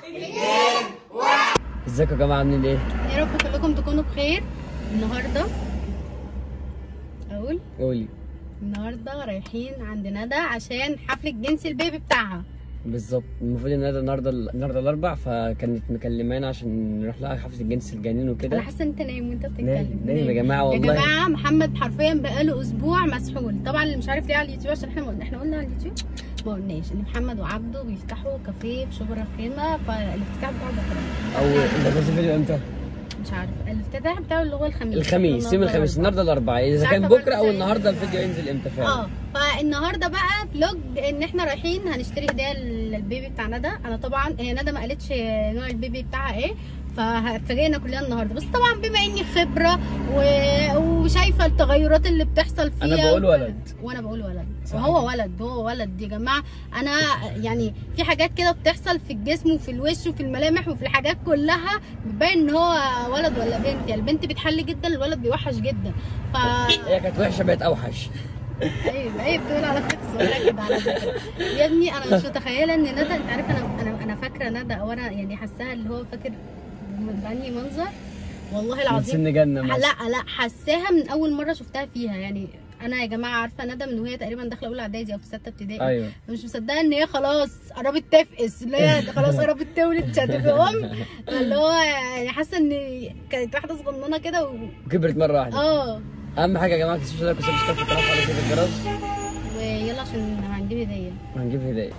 ازيكم يا جماعه عاملين ايه؟ يا رب كلكم تكونوا بخير النهارده اقول قولي النهارده رايحين عند ندى عشان حفله جنس البيبي بتاعها بالظبط المفروض ان ده النهارده النهارده الاربع فكانت مكلمانا عشان نروح لها حفله الجنس الجنين انا وكده حاسه انت نايم وانت بتتكلم نايم نايم يا جماعه يا والله جماعه محمد حرفيا بقاله اسبوع مسحول طبعا اللي مش عارف ليه على اليوتيوب عشان احنا ما قلنا احنا قلنا على اليوتيوب ما قلناش ان محمد وعبده بيفتحوا كافيه في شبرا خيمه فالافتتاح بتاعه بكره او انت نزلت فيديو امتى؟ مش عارف الافتتاح بتاعه اللي هو الخميس الخميس يوم الخميس النهارده الاربعاء اذا مش كان عارفة بكره برضه او زي- النهارده الفيديو ينزل امتى فعلا اه فالنهارده بقى فلوج ان احنا رايحين هنشتري هديه للبيبي بتاع ندى انا طبعا هي ندى ما قالتش نوع البيبي بتاعها ايه فهتفاجئنا كلنا النهارده بس طبعا بما اني خبره و... وشايفه التغيرات اللي بتحصل فيها أنا بقول وكده. ولد. وانا بقول ولد صحيح. وهو ولد هو ولد يا جماعه انا يعني في حاجات كده بتحصل في الجسم وفي الوش وفي الملامح وفي الحاجات كلها بتبين ان هو ولد ولا بنت يعني البنت بتحل جدا الولد بيوحش جدا ف هي كانت وحشه بقت اوحش ايوه هي بتقول على فكره صغيره كده على فكره يا ابني انا مش متخيله ان ندى انت عارف انا انا انا فاكره ندى او انا يعني حاساها اللي هو فاكر من بأنهي منظر والله من العظيم سن جنه مثلا لا لا حاساها من اول مره شفتها فيها يعني انا يا جماعه عارفه ندى من وهي تقريبا داخله اولى اعدادي او في سته ابتدائي ايوه مش مصدقه ان هي خلاص قربت تفقس اللي هي خلاص قربت تولد مش هتبقى ام اللي هو يعني حاسه ان كانت واحده صغننه كده و... كبرت مره واحده اه اهم حاجه يا جماعه ما تنسوش لايك وسبسكرايب في القناه وفعلوا زر الجرس ويلا عشان هنجيب هديه وهنجيب هدايا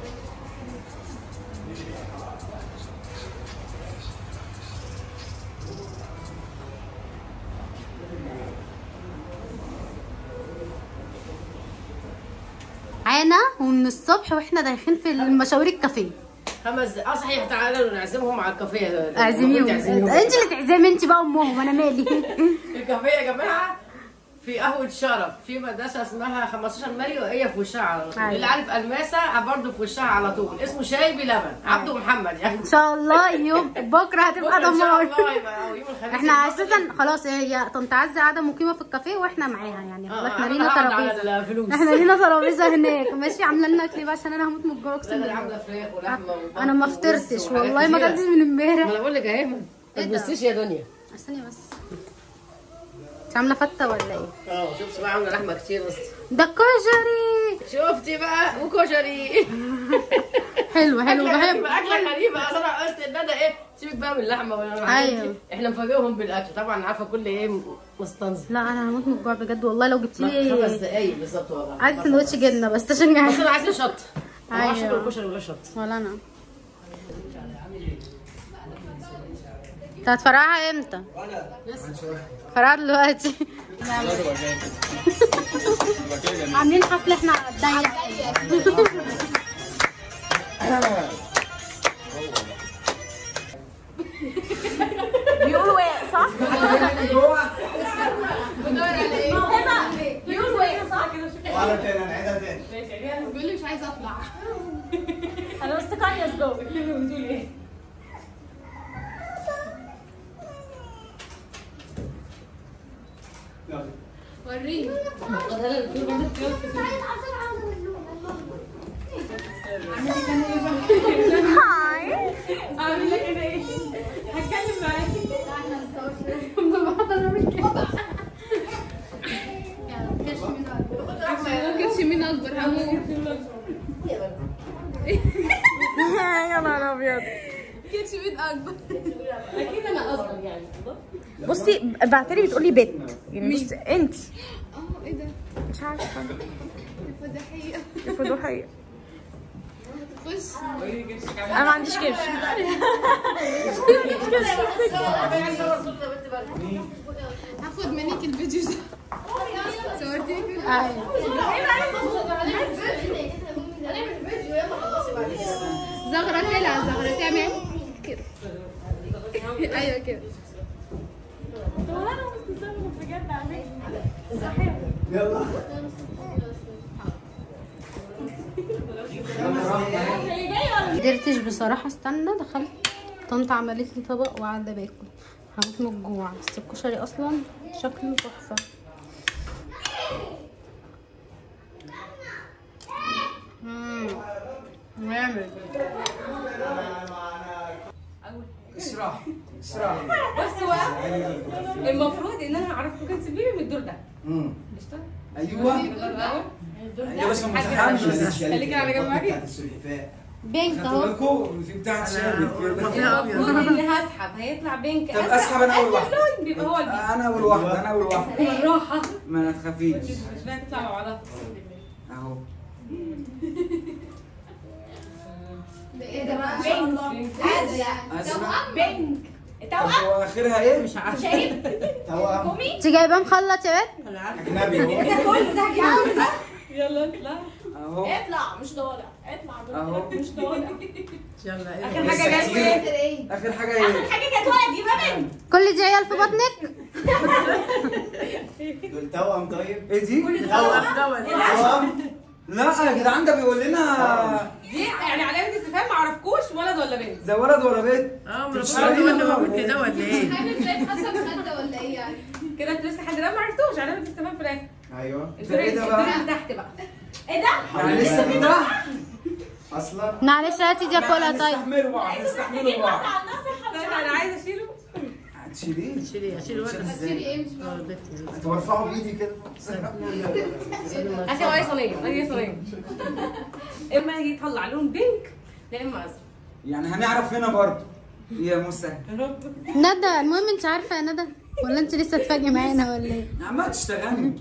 معانا ومن الصبح واحنا دايخين في المشاوير الكافيه خمس اه صحيح تعالوا نعزمهم على الكافيه اعزميهم تعزميهم. انت اللي تعزمي انت بقى امهم انا مالي الكافيه يا جماعه في قهوة شرف في مدرسة اسمها 15 مايو هي في وشها على طول أيوة. اللي عارف الماسة برضه في وشها على طول اسمه شاي بلبن عبده محمد يعني ان شاء الله يوم بكره هتبقى بكرة إن شاء دمار الله يبقى يوم الخميس احنا اساسا خلاص هي طنط عزه قاعده مقيمه في الكافيه واحنا معاها يعني آه، خلاص احنا أنا لينا هقعد ترابيزه على الفلوس احنا لينا ترابيزه هناك ماشي عامله لنا اكل بقى عشان انا هموت من الجوع اقسم انا بالله عامله فراخ ولحمه وبط انا ما ورز فطرتش وحاجات والله ما كتيرة. اكلتش من ما امبارح انا بقول لك اهي ما إيه ده؟ تبصيش يا دنيا استني بس انت عامله فته ولا ايه اه شفت بقى عامله لحمه كتير بس ده كشري شفتي بقى وكشري حلو حلو أكلة بحب غريبة أكلة غريبة أصل أنا قلت إن أنا إيه سيبك بقى من اللحمة والحاجات دي. أيوة. إحنا مفاجئهم بالأكل طبعا عارفة كل إيه مستنزف لا انا هموت من الجوع بجد والله لو جبت خمس لي دقايق بالظبط والله عايز سندوتش جبنه بس عشان بس يعني أنا عايزة شط ما بعرفش أيوة. آكل كشري ولا شط ولا انا انت هتفرقعها امتى؟ فرقعها دلوقتي عاملين حفله احنا على الضيق بيقولوا ايه صح؟ بيقولوا ايه صح؟ بيقول لي مش عايزه اطلع انا مستقاية جو بتقول ايه؟ وريني هاي اعمل لك ايه؟ هتكلم معاكي كرش مين اكبر هموت يا نهار ابيض كرش مين اكبر أكيد أنا أصغر يعني بصي بعتلي بتقولي بت يعني بصي انت اه ايه ده مش عارفه فضحيه الفضوحيه خش انا ما عنديش كرش هاخد منك الفيديو ده صورتي زغرة كده زغرة تعمل كده ايوه كده قدرتش بصراحة استنى دخلت طنط عملت لي طبق وقاعدة باكل هموت من الجوع بس الكشري اصلا شكله تحفة مم. جامد اشرح اشرح بص بقى المفروض ان انا اعرف مكان البيبي من الدور ده امم قشطه ايوه الدور الاول يا باشا متحمس خليك على جنب معاكي. بينك خدوا اهو بالكم في بتاع شابك كده المفروض اني هسحب هيطلع بينك طب اسحب انا اول واحده لون بيبقى هو البيبي انا اول واحده انا اول واحده بالراحه ما تخافيش مش بقى تطلع مع بعضها اهو ايه ده بقى اسمع بينك طب هو اخرها ايه مش عارف توأم انت جايباه مخلط يا بنت اجنبي اهو يلا اطلع اهو اطلع مش طالع اطلع اهو مش طالع يلا ايه اخر لسه حاجه جت كتير. ايه اخر حاجه ايه حاجه جت ولد يبقى بنت كل دي عيال في بطنك دول توأم طيب ايه دي توأم لا يا جدعان ده بيقول لنا دي يعني علامه استفهام ما اعرفكوش ولد ولا بنت ده ولد ولا بنت اه مش مش عارف ولا هو بنت ده ولا ايه؟ عامل زي حسب خده ولا ايه يعني كده انتوا لسه لحد الان ما عرفتوش علامه استفهام في الاخر ايوه الدور ايه ده الدور بقى؟ اللي تحت بقى ايه ده؟ يعني لسه في ده اصلا معلش هاتي دي اكلها طيب نستحملوا بعض نستحملوا بعض لا انا عايزه اشيله هتشيليه شيلي اشيل ولد ايه مش كنت برفعه بايدي كده عشان هي صينيه هي صينيه اما يجي يطلع لون بينك لا اما ازرق يعني هنعرف هنا برضه يا موسى ندى المهم انت عارفه يا ندى ولا انت لسه تفاجئ معانا ولا ايه عمال تشتغلني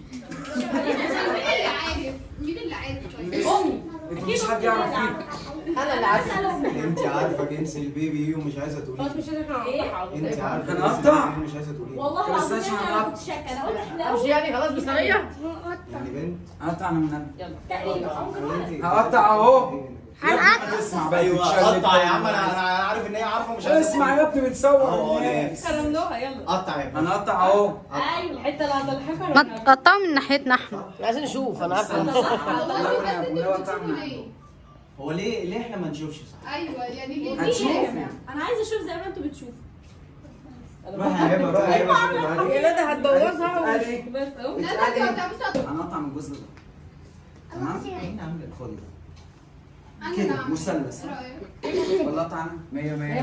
مين اللي عارف امي انتوا مش حد يعرف فيكم انا اللي عارفه انت عارفه جنس البيبي ايه ومش عايزه خلاص تقولي مش لازم ايه انت عارفه هنقطع؟ جنس البيبي ومش عايزه تقولي والله طب العظيم استنى انا هنقطع. كنت شاكه انا قلت احنا مش يعني خلاص بصريه يعني بنت هقطع انا من قبل يلا تقريبا ممكن ولد انت هقطع اهو هنقطع. اسمع بقى ايوه بتشلت قطع يا بقى. عم انا انا عارف ان هي عارفه ومش عايزه اسمع تقولي. يا ابني بتصور اهو الناس. كلمنوها يلا قطع يا ابني هنقطع اهو ايوه الحته اللي عند الحجر ما تقطعوا من ناحيتنا احنا عايزين نشوف انا عارفه لا قطعنا هو ليه ليه احنا ما نشوفش صح؟ ايوه يعني ليه هتشوف انا عايزه اشوف زي ما انتوا بتشوفوا روح يا هبه روح يا هبه شوفي معاكي. يا ندى هتبوظها اتقالي بس اهو هنقطع من الجزء ده تمام خد كده مثلث ولا قطع انا 100 100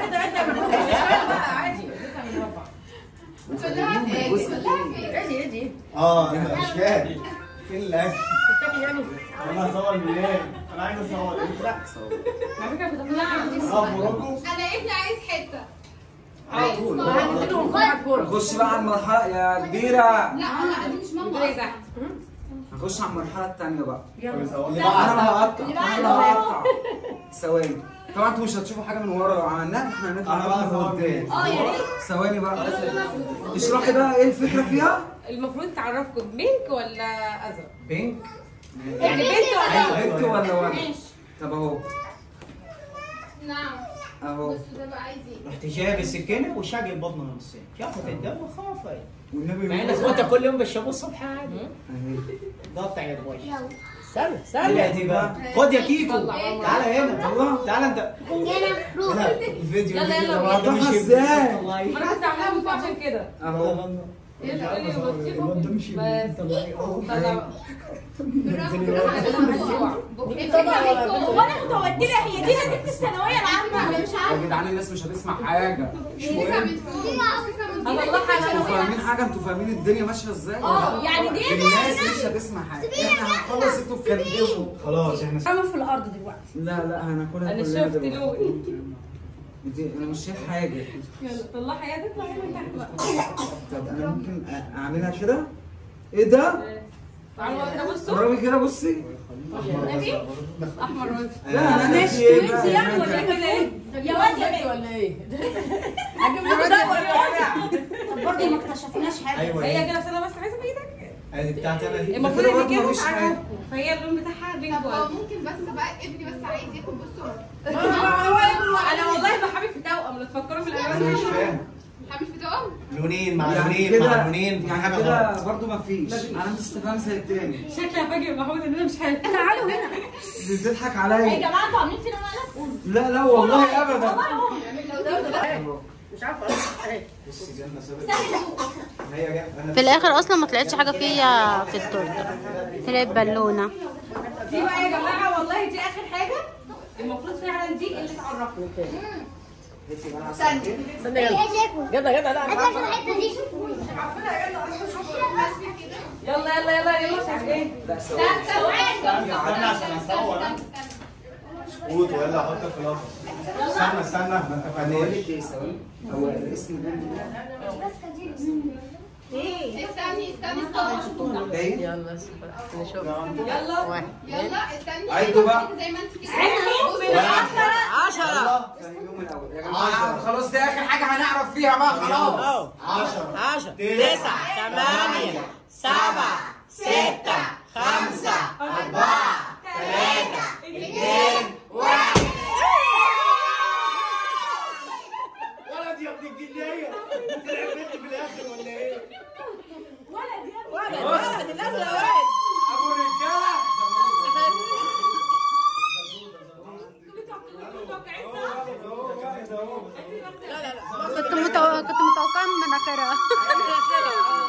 ادي ادي اه انا مش فاهم فين الاكل؟ تاكل يعني انا هصور منين؟ انا عايز اصور على فكره بتاخد اه موراكو انا ابني عايز حته على طول هننزلهم مع الكوره نخش بقى على المرحله يا كبيره لا انا دي مش ماما ايه تحت نخش على المرحله الثانيه بقى طب اللي انا بعد اللي هقطع انا اللي هقطع ثواني طبعا انتوا مش هتشوفوا حاجه من ورا لو عملناها احنا هنطلع انا بقى من صور قدام اه يا ريت ثواني بقى اشرحي بقى ايه الفكره فيها المفروض تعرفكم بينك ولا ازرق بينك يعني بنت ولا ايوه بنت ايوه ولا ولد طب اهو نعم اهو بس ده بقى عايز ايه رحت جايب السكينه وشاق البطن من النصين شافت الدم وخافت والنبي مع ان اخواتها كل يوم بيشربوا الصبح عادي اهي. قطع يا بوي سهله هي سهله دي بقى خد يا كيكو طلع. تعالى هنا والله تعالى انت هنا الفيديو يلا، الفيديو يلا ده بينا. مش- ازاي؟ الله ما يخليك. انا كنت عاملاها من فوق عشان كده اهو يلا قولي بطيخه الواد ده مش بس طلع بقى. هو انا متودله هي دي نتيجه الثانويه العامه مش يا جدعان الناس مش هتسمع حاجه مش مهم اطلعها انتوا انا فاهمين حاجه انتوا فاهمين الدنيا ماشيه ازاي اه يعني دي الناس مش هتسمع حاجه احنا هنخلص انتوا تكلموا خلاص احنا عامل في الارض دلوقتي لا لا هناكلها انا كلنا شفت دلوقتي. لوقي دي- انا مش شايف حاجه يلا طلعها يا تطلع هي من تحت بقى طب انا ممكن أ- اعملها كده ايه ده تعالوا كده بصوا قربي كده بصي احمر وزن لا انا في ايه بقى يعني ولا هناك؟ كده ايه يا واد يا بنت ولا ايه؟ هجيب لكم ده ولا طب برضه ما اكتشفناش حاجه ايوه هي هي كده عشان انا بس عايزه في ايدك ادي بتاعتي انا دي المفروض كده ان برضه كده مفيش حاجة. تعرفكم فهي اللون بتاعها بينك طب هو وازرق ممكن بس بقى ابني بس عايز ياخد بصوا انا والله بحبي في توأم لا تفكروا في انا الالوان مش فاهم حامل في دوام لونين مع يعني لونين مع كده لونين في يعني حاجه غلط كده برضه مفيش انا استفهام زي التاني شكلي هفاجئ محمود ان انا مش حلو تعالوا هنا بتضحك يا عليا جماعه انتوا عاملين فينا مقلب قولوا لا لا والله ابدا مش عارفه اهي بص جنة سابت هي جا انا في الاخر اصلا ما طلعتش حاجه فيا في التورته طلعت بالونه دي بقى يا جماعه والله دي اخر حاجه المفروض فعلا دي اللي تعرفكم هاتي بقى عسل. استنى يلا جدع جدع لا أنا يلا يلا يلا يلا شايف ايه لا ثواني استنى عشان اصور انا اسكت ولا احطك في القفص استنى استنى ما بقول اتفقناش لك ايه ثواني هو الاسم ده استني استني ايه يلا نشوف يلا واحد يلا استني عيدوا بقى زي ما انت كده عشرة فاهميهم الاول يا جماعه خلاص دي اخر حاجه هنعرف فيها بقى خلاص 10 عشرة تسعة ثمانية سبعة ستة خمسة أربعة ثلاثة اثنين واحد ولد يا ابن الجنيه طلع بنت في الاخر ولا ايه؟ ولد ولد الأزرق ولد ابو الرجاله كنت متوقعه كنت متوقعه من مناخيرها